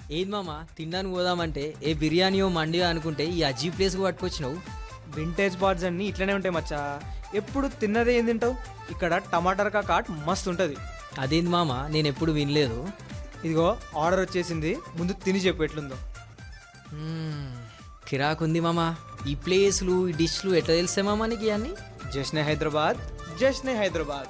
ఏది మామ తినడానికి పోదామంటే ఏ బిర్యానీయో మండియో అనుకుంటే ఈ అజీబ్ ప్లేస్కి పట్టుకొచ్చినావు వింటేజ్ బార్డ్స్ అన్నీ ఇట్లనే ఉంటాయి మచ్చా ఎప్పుడు తిన్నదే ఏం తింటావు ఇక్కడ టమాటర్ కాట్ మస్తు ఉంటుంది అదేంది మామ నేను ఎప్పుడు వినలేదు ఇదిగో ఆర్డర్ వచ్చేసింది ముందు తిని చెప్పు ఎట్లుందో మ్మ్, కిరాకుంది మామ ఈ ప్లేస్లు ఈ డిష్లు ఎట్లా తెలిసే మామ నీకు ఇవన్నీ జశ్నే హైదరాబాద్ జశ్నే హైదరాబాద్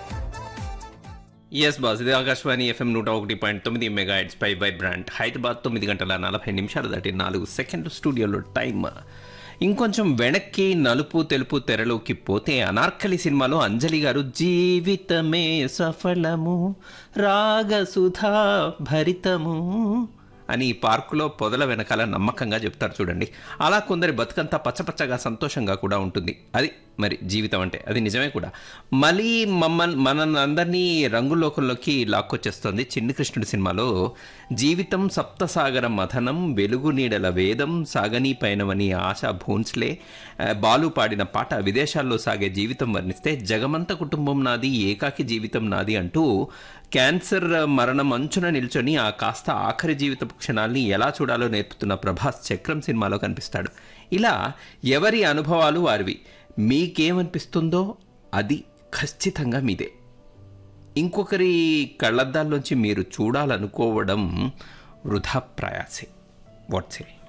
ఎస్ బాస్ ఇది ఆకాశవాణి ఎఫ్ఎం నూట ఒకటి పాయింట్ తొమ్మిది మెగా హెడ్స్ పై బై బ్రాండ్ హైదరాబాద్ తొమ్మిది గంటల నలభై నిమిషాలు దాటి నాలుగు సెకండ్లు స్టూడియోలో టైం ఇంకొంచెం వెనక్కి నలుపు తెలుపు తెరలోకి పోతే అనార్కలి సినిమాలో అంజలి గారు జీవితమే సఫలము రాగసుధా భరితము అని ఈ పార్కులో పొదల వెనకాల నమ్మకంగా చెప్తారు చూడండి అలా కొందరి బతుకంతా పచ్చపచ్చగా సంతోషంగా కూడా ఉంటుంది అది మరి జీవితం అంటే అది నిజమే కూడా మళ్ళీ మమ్మల్ని మనల్ని అందరినీ రంగులోకంలోకి లాక్కొచ్చేస్తుంది చిన్ని కృష్ణుడి సినిమాలో జీవితం సప్తసాగర మథనం వెలుగు నీడల వేదం సాగనీ పైనవని ఆశా భోన్స్లే ఆ, బాలు పాడిన పాట విదేశాల్లో సాగే జీవితం వర్ణిస్తే జగమంత కుటుంబం నాది ఏకాకి జీవితం నాది అంటూ క్యాన్సర్ మరణం అంచున నిల్చొని ఆ కాస్త ఆఖరి జీవిత క్షణాల్ని ఎలా చూడాలో నేర్పుతున్న ప్రభాస్ చక్రం సినిమాలో కనిపిస్తాడు ఇలా ఎవరి అనుభవాలు వారివి మీకేమనిపిస్తుందో అది ఖచ్చితంగా మీదే ఇంకొకరి కళ్ళద్దాల్లోంచి మీరు చూడాలనుకోవడం వృధా ప్రయాసే వాట్సే